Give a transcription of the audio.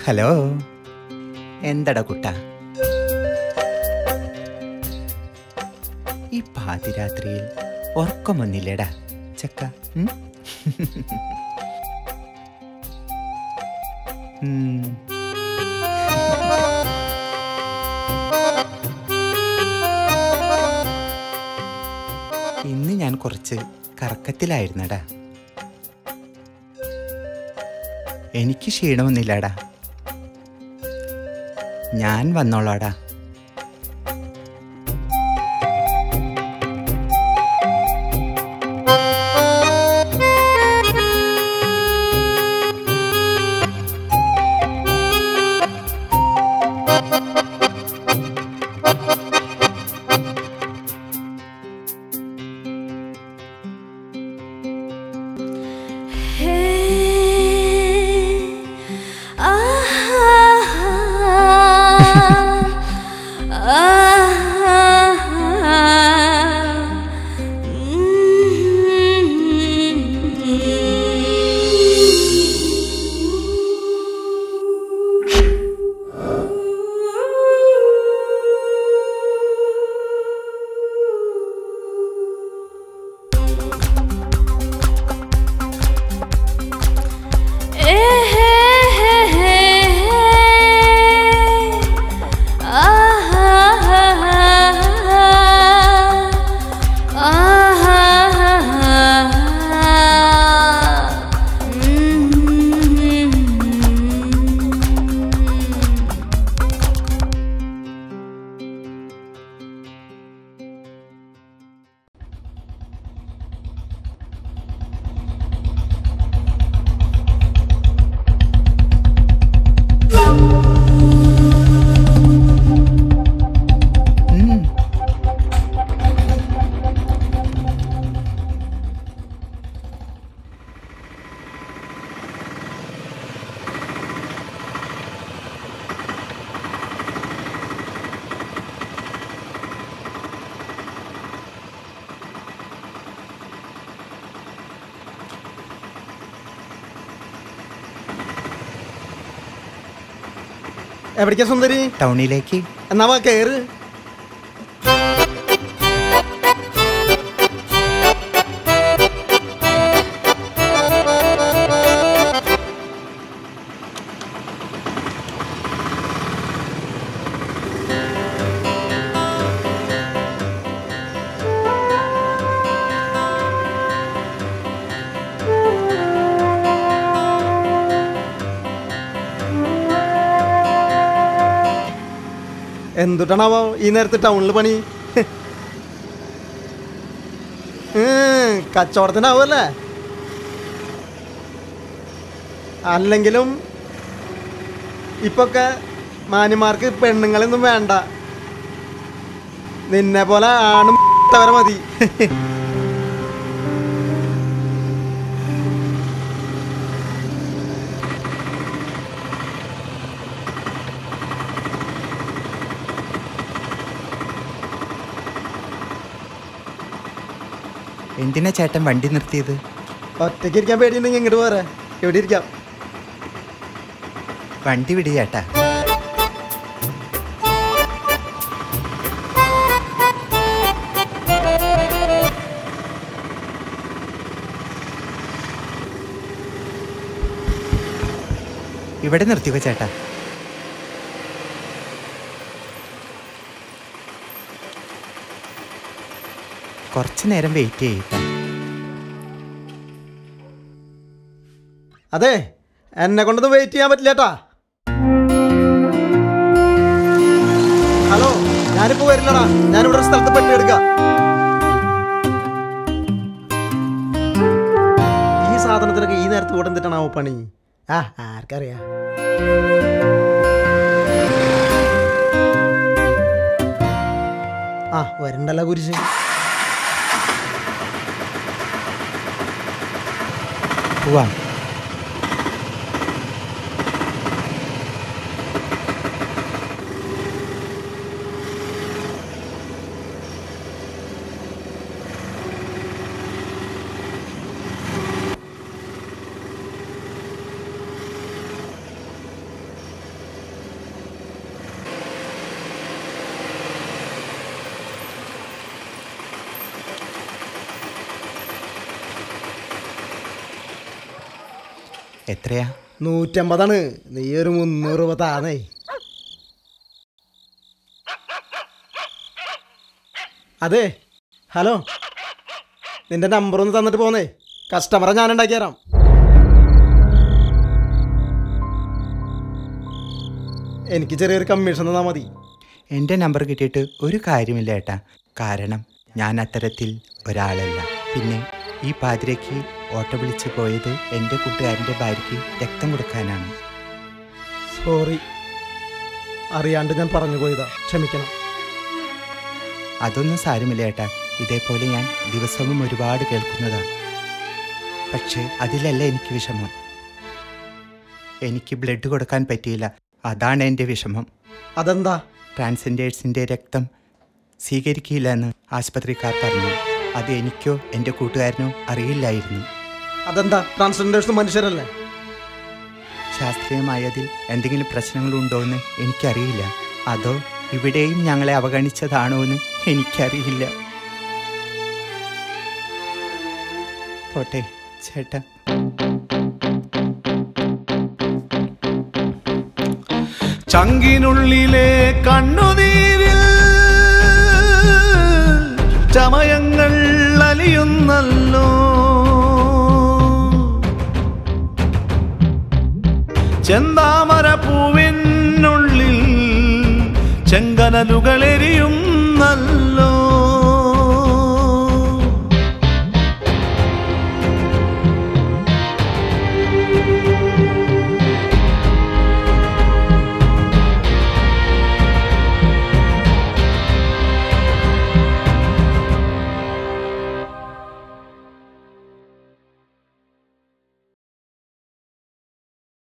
Hello എന്തടാ കുട്ട ഈ പാതിരാത്രിയിൽ ഉറക്കം വന്നില്ലേടാ ചക്ക ഉം? ഉം. ഇന്ന് ഞാൻ കുറച്ച് കറക്കത്തിലായിരുന്നടാ എനിക്ക് ക്ഷീണമൊന്നുമില്ലടാ ഞാൻ വന്നോളാടാ ഉം. എവിടേക്കാ സുന്ദരി ടൗണിലേക്ക് എന്നാ വാ കേറ് എന്തുട്ടാണാവോ ഈ നേരത്തെ ടൗണിൽ പണി ഉം, കച്ചവടത്തിനാവുമല്ലേ അല്ലെങ്കിലും ഇപ്പൊക്കെ മാന്യന്മാർക്ക് പെണ്ണുങ്ങളൊന്നും വേണ്ട നിന്നെ പോലെ ആണും വരെ മതി എന്തിനാ ചേട്ടൻ വണ്ടി നിർത്തിയത് ഒറ്റയ്ക്ക് ഇരിക്കാൻ പേടിയുണ്ടെങ്കിൽ ഇങ്ങോട്ട് പോരെ എവിടെ ഇരിക്കാം വണ്ടി വിടി ചേട്ടാ ഇവിടെ നിർത്തിക്കോ ചേട്ടാ കുറച്ചു നേരം വെയിറ്റ് ചെയ്യട്ടാ അതെ എന്നെ കൊണ്ടൊന്നും വെയിറ്റ് ചെയ്യാൻ പറ്റില്ല കേട്ടാ ഹലോ ഞാനിപ്പോ വരില്ലടാ ഞാനിവിടെ ഒരു സ്ഥലത്ത് പെട്ടി എടുക്കാം ഈ സാധനത്തിനൊക്കെ ഈ നേരത്ത് കൂടെ എന്തിട്ടാണാവോ പണി ആ ആർക്കറിയാ ആ വരണ്ടല്ലോ കുരിശ് പോവാം എത്രയാ നൂറ്റമ്പതാണ് നീ ഒരു മുന്നൂറ് രൂപ താന്നേ അതെ ഹലോ നിന്റെ നമ്പർ ഒന്ന് തന്നിട്ട് പോന്നേ കസ്റ്റമറെ ഞാൻ ഉണ്ടാക്കി തരാം എനിക്ക് ചെറിയൊരു കമ്മീഷൻ തന്നാൽ മതി എൻ്റെ നമ്പർ കിട്ടിയിട്ട് ഒരു കാര്യമില്ല ഏട്ടാ കാരണം ഞാൻ അത്തരത്തിൽ ഒരാളല്ല പിന്നെ ഈ പാതിരയ്ക്ക് ഓട്ടോ വിളിച്ച് പോയത് എൻ്റെ കൂട്ടുകാരൻ്റെ ഭാര്യയ്ക്ക് രക്തം കൊടുക്കാനാണ് സോറി അറിയാണ്ട് ഞാൻ പറഞ്ഞു പോയതാ ക്ഷമിക്കണം അതൊന്നും സാരമില്ല ഏട്ടാ ഇതേപോലെ ഞാൻ ദിവസവും ഒരുപാട് കേൾക്കുന്നതാണ് പക്ഷേ അതിലല്ല എനിക്ക് വിഷമം എനിക്ക് ബ്ലഡ് കൊടുക്കാൻ പറ്റിയില്ല അതാണ് എൻ്റെ വിഷമം അതെന്താ ട്രാൻസ്ജെൻഡേഴ്സിൻ്റെ രക്തം സ്വീകരിക്കില്ല എന്ന് ആശുപത്രിക്കാർ പറഞ്ഞു അത് എനിക്കോ എൻ്റെ കൂട്ടുകാരനോ അറിയില്ലായിരുന്നു അതെന്താ ട്രാൻസ്ജെൻഡേഴ്സ് മനുഷ്യരല്ലേ ശാസ്ത്രീയമായതിൽ എന്തെങ്കിലും പ്രശ്നങ്ങളുണ്ടോ എന്ന് എനിക്കറിയില്ല അതോ ഇവിടെയും ഞങ്ങളെ അവഗണിച്ചതാണോ എന്ന് എനിക്കറിയില്ല പോട്ടെ ചേട്ടാ ചങ്കിനുള്ളിലെ കണ്ണുനീരിൽ ചമയങ്ങൾ അലിയുന്നല്ലോ ചെന്താമര പൂവിനുള്ളിൽ ചെങ്കനലുകളെ